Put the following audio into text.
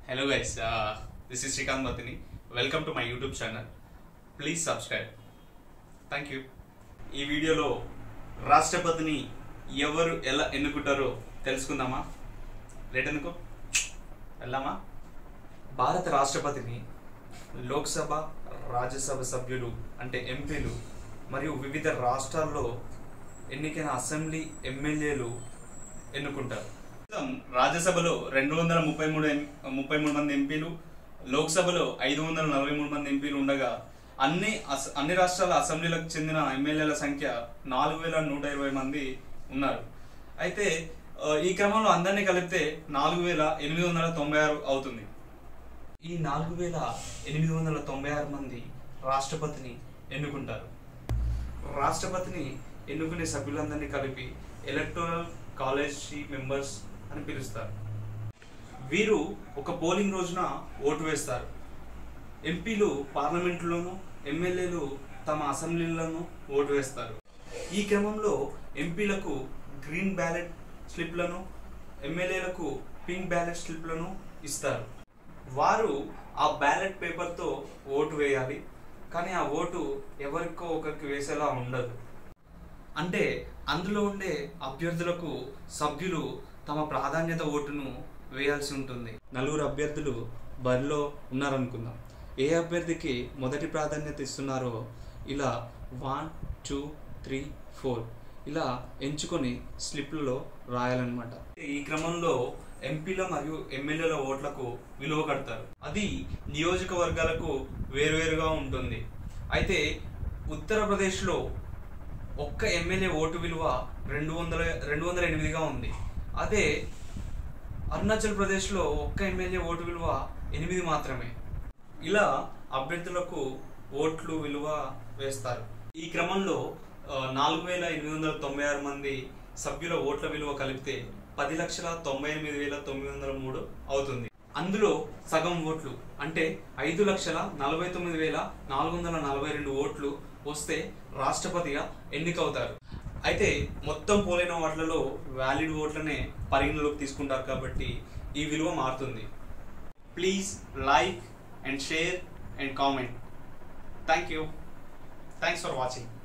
Hello guys, uh, this is Srikanth Matini. Welcome to my YouTube channel. Please subscribe. Thank you ఈ వీడియోలో రాష్ట్రపతిని ఎవరు ఎలా ఎన్నుకుంటారో తెలుసుకుందామా లేట్ ఎందుకు వెళ్దామా భారత రాష్ట్రపతిని లోక్సభ రాజ్యసభ సభ్యులు అంటే ఎంపీలు మరియు వివిధ రాష్ట్రాల్లో ఎన్నికైన అసెంబ్లీ ఎమ్మెల్యేలు ఎన్నుకుంటారు ప్రస్తుతం రాజ్యసభలో రెండు వందల ముప్పై మూడు ఎం- ముప్పై మూడు మంది ఎంపీలు లోక్సభలో ఐదు వందల నలభై మూడు మంది ఎంపీలు ఉండగా అన్ని అస- అన్ని రాష్ట్రాల అసెంబ్లీలకు చెందిన ఎమ్మెల్యేల సంఖ్య నాలుగు వేల నూట ఇరవై మంది ఉన్నారు అయితే ఆ, ఈ క్రమంలో అందరినీ కలిపితే నాలుగు వేల ఎనిమిది వందల తొంభై ఆరు అవుతుంది ఈ నాలుగు వేల ఎనిమిది వందల తొంభై ఆరు మంది రాష్ట్రపతిని ఎన్నుకుంటారు రాష్ట్రపతిని ఎన్నుకునే సభ్యులందరినీ కలిపి ఎలక్టోరల్ కాలేజ్ మెంబర్స్ అని పిలుస్తారు వీరు ఒక పోలింగ్ రోజున ఓటు వేస్తారు ఎంపీలు పార్లమెంటులోను ఎమ్మెల్యేలు తమ అసెంబ్లీలోనూ ఓటు వేస్తారు ఈ క్రమంలో ఎంపీలకు గ్రీన్ బ్యాలెట్ స్లిప్లను ఎమ్మెల్యేలకు పింక్ బ్యాలెట్ స్లిప్లను ఇస్తారు వారు ఆ బ్యాలెట్ పేపర్తో ఓటు వేయాలి కానీ ఆ ఓటు ఎవరికో ఒకరికి వేసేలా ఉండదు అంటే అందులో ఉండే అభ్యర్థులకు సభ్యులు తమ ప్రాధాన్యత ఓటును వేయాల్సి ఉంటుంది నలుగురు అభ్యర్థులు బరిలో ఉన్నారనుకుందాం ఏ అభ్యర్థికి మొదటి ప్రాధాన్యత ఇస్తున్నారో ఇలా వన్ టూ త్రీ ఫోర్ ఇలా ఎంచుకొని స్లిప్లలో రాయాలన్నమాట ఈ క్రమంలో ఎంపీల మరియు ఎమ్మెల్యేల ఓట్లకు విలువ కడతారు అది నియోజకవర్గాలకు వేరువేరుగా ఉంటుంది అయితే ఉత్తరప్రదేశ్లో ఒక్క ఎమ్మెల్యే ఓటు విలువ రెండు వందల రెండు వందల ఎనిమిదిగా ఉంది అదే అరుణాచల్ ప్రదేశ్లో ఒక్క ఎమ్మెల్యే ఓటు విలువ ఎనిమిది మాత్రమే ఇలా అభ్యర్థులకు ఓట్లు విలువ వేస్తారు ఈ క్రమంలో ఆ, నాలుగు వేల ఎనిమిది వందల తొంభై ఆరు మంది సభ్యుల ఓట్ల విలువ కలిపితే పది లక్షల తొంభై ఎనిమిది వేల తొమ్మిది వందల మూడు అవుతుంది అందులో సగం ఓట్లు అంటే ఐదు లక్షల నలభై తొమ్మిది వేల నాలుగు వందల నలభై రెండు ఓట్లు వస్తే రాష్ట్రపతిగా ఎన్నికవుతారు అయితే మొత్తం పోలైన వాటిలలో వ్యాలిడ్ ఓట్లనే పరిగణలోకి తీసుకుంటారు కాబట్టి ఈ విలువ మారుతుంది please like and share and comment thank you thanks for watching